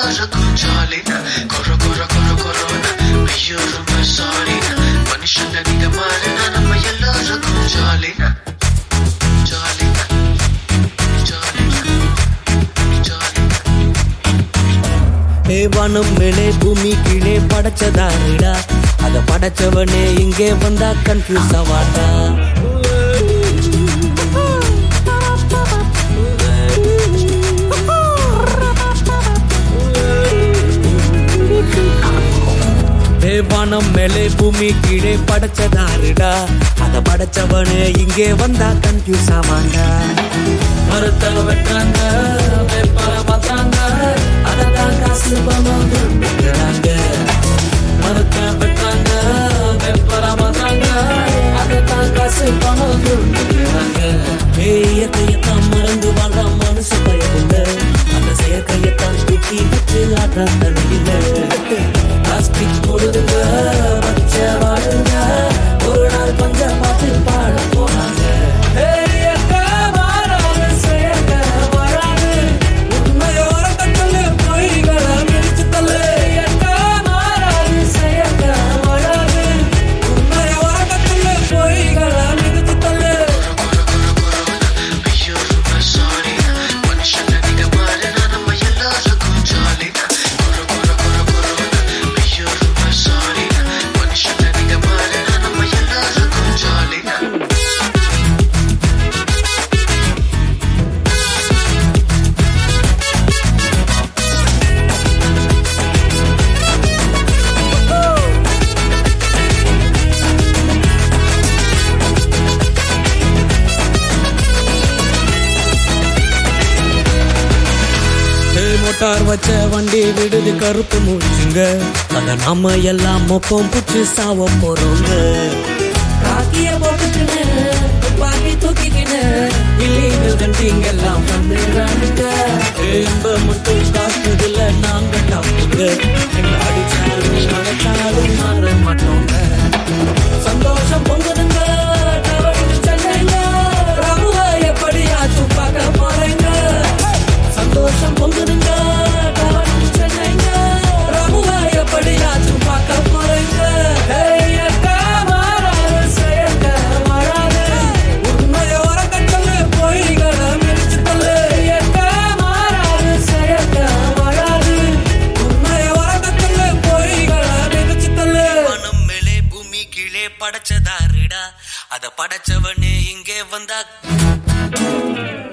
எல்லாருக்கும் ஜாலினா கொர கொர கொர கொரோனா ஐயோ ரொம்ப சாரினா மனுஷன் நீங்க மாறினா நம்ம எல்லாருக்கும் ஜாலினா ஜாலினா ஜாலினா ஜாலினா ஏ வானம் மேலே பூமி கீழே படைச்சதாருடா அத படைச்சவனே இங்கே வந்தா கன்ஃபியூஸ் ஆவாடா ஏ வானம் மேலே பூமி கீழே படைச்சதாருடா அத படைச்சவனே இங்கே வந்தா கன்ஃபியூஸ் ஆவாண்டா மரத்தை வெட்டுறாங்க வேப்பல மாத்தாங்க அததான் காசு பணம் திருடுறாங்க மரத்தை வெட்டுறாங்க வேப்பல மாத்தாங்க அததான் காசு பணம் திருடுறாங்க இயற்கையத்தான் மறந்து வாழ்ற மனுஷ பயமில்ல அந்த செயற்கையத்தான் தூக்கி வச்சு ஆற்ற தடையில பிளாஸ்டிக் போடுதுங்க பச்சை வாடுங்க ஒரு நாள் பஞ்ச பார்த்து பாட போனாங்க ஏய், அக்கா, மாறாது, செயற்கை வராது. உண்மையோர கட்டளை பொய்களை மிதிச்சு தள்ளு. அக்கா, மாறாது, செயற்கை வராது. உண்மையோர கட்டளை பொய்களை மிதிச்சு தள்ளு. ஐயோ ரொம்ப சாரினா மனுஷன் நீங்க மாறினா நம்ம எல்லாருக்கும் ஜாலினா கொர கொர கொர கொரோனா ஐயோ ரொம்ப சாரினா மனுஷன் நீங்க மாறினா நம்ம எல்லாருக்கும் ஜாலினா ஏய், மோட்டார் வச்ச வண்டி விடுது கருப்பு மூச்சுங்க அத நாம எல்லாம் மொப்பம் புச்சு சாவ போறோங்க காக்கிய போட்டுக்கின்னு துப்பாக்கி தூக்கிக்கின்னு இல்லீகல் கண்டிங்க எல்லாம் வந்துடுறானுங்க எம்ப மட்டும் காக்குதுல நாங்க டாப்புங்க எங்களை அடிச்சாலும் அழைச்சாலும் மாற மாட்டோங்க சந்தோஷம் பொங்குதுங்க டவருக்கு சென்னைங்க ராமுவ எப்படியாச்சும் பார்க்க போறேங்க சந்தோஷம் பொங்குதுங்க டவருக்கு சென்னைங்க ராமுவ எப்படியாச்சும் பார்க்க போறேங்க ஏய், அக்கா, மாறாது, செயற்கை வராது. உண்மையோர கட்டளை பொய்களை மிதிச்சு தள்ளு. அக்கா, மாறாது, செயற்கை வராது. உண்மையோர கட்டளை பொய்களை மிதிச்சு தள்ளு. வானம் மேலே பூமி கீழே படைச்சதாருடா அத படைச்சவனே இங்கே வந்தா